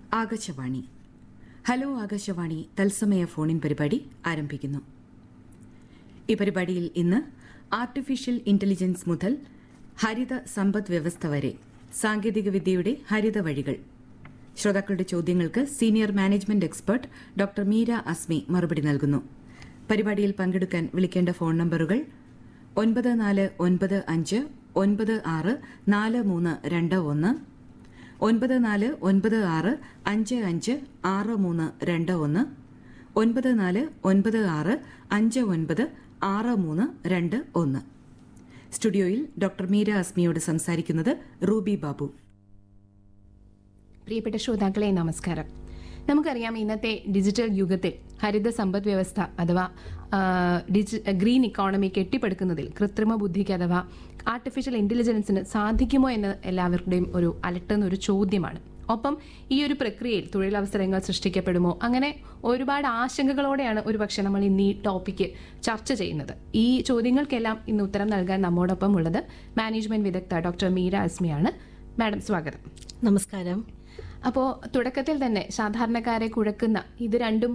Akashvani hello Akashvani തത്സമയ ഫോണിൻ പരിപാടി ആരംഭിക്കുന്നു ഈ പരിപാടിയിൽ ഇന്ന് ആർട്ടിഫിഷ്യൽ ഇന്റലിജൻസ് മുതൽ ഹരിത സമ്പദ് വ്യവസ്ഥ വരെ സാങ്കേതികവിദ്യയുടെ ഹരിത വഴികൾ ശ്രോതാക്കളുടെ ചോദ്യങ്ങൾക്ക് senior management expert doctor Meera Asmi മറുപടി നൽകുന്നു പരിപാടിയിൽ പങ്കെടുക്കാൻ വിളിക്കേണ്ട ഫോൺ നമ്പറുകൾ ഒൻപത് നാല് ഒൻപത് അഞ്ച് ഒൻപത് ആറ് നാല് മൂന്ന് രണ്ട് ഒന്ന് ഒൻപത് നാല് ഒൻപത് ആറ് അഞ്ച് അഞ്ച് ആറ് മൂന്ന് രണ്ട് ഒന്ന് ഒൻപത് നാല് ഒൻപത് ആറ് അഞ്ച് ഒൻപത് ആറ് മൂന്ന് രണ്ട് ഒന്ന് സ്റ്റുഡിയോയിൽ ഡോക്ടർ മീര അസ്മിയോട് സംസാരിക്കുന്നത് റൂബി ബാബു പ്രിയപ്പെട്ട ശ്രോതാക്കളെ നമസ്കാരം നമുക്കറിയാം ഇന്നത്തെ ഡിജിറ്റൽ യുഗത്തിൽ ഹരിത സമ്പദ് വ്യവസ്ഥ അഥവാ ആ, ഡിജി ഗ്രീൻ ഇക്കോണമി കെട്ടിപ്പടുക്കുന്നതിൽ കൃത്രിമ ബുദ്ധിക്ക് അഥവാ ആർട്ടിഫിഷ്യൽ ഇന്റലിജൻസിന് സാധിക്കുമോ എന്ന് എല്ലാവരുടെയും ഒരു അലട്ടുന്ന ഒരു ചോദ്യമാണ് ഒപ്പം ഈ ഒരു പ്രക്രിയയിൽ തൊഴിലവസരങ്ങൾ സൃഷ്ടിക്കപ്പെടുമോ അങ്ങനെ ഒരുപാട് ആശങ്കകളോടെയാണ് ഒരുപക്ഷെ നമ്മൾ ഇന്ന് ഈ ടോപ്പിക്ക് ചർച്ച ചെയ്യുന്നത് ഈ ചോദ്യങ്ങൾക്കെല്ലാം ഇന്ന് ഉത്തരം നൽകാൻ നമ്മോടൊപ്പം ഉള്ളത് മാനേജ്മെന്റ് വിദഗ്ധ ഡോക്ടർ മീര അസ്മിയാണ് മാഡം സ്വാഗതം നമസ്കാരം അപ്പോൾ തുടക്കത്തിൽ തന്നെ സാധാരണക്കാരെ കുഴക്കുന്ന ഇത് രണ്ടും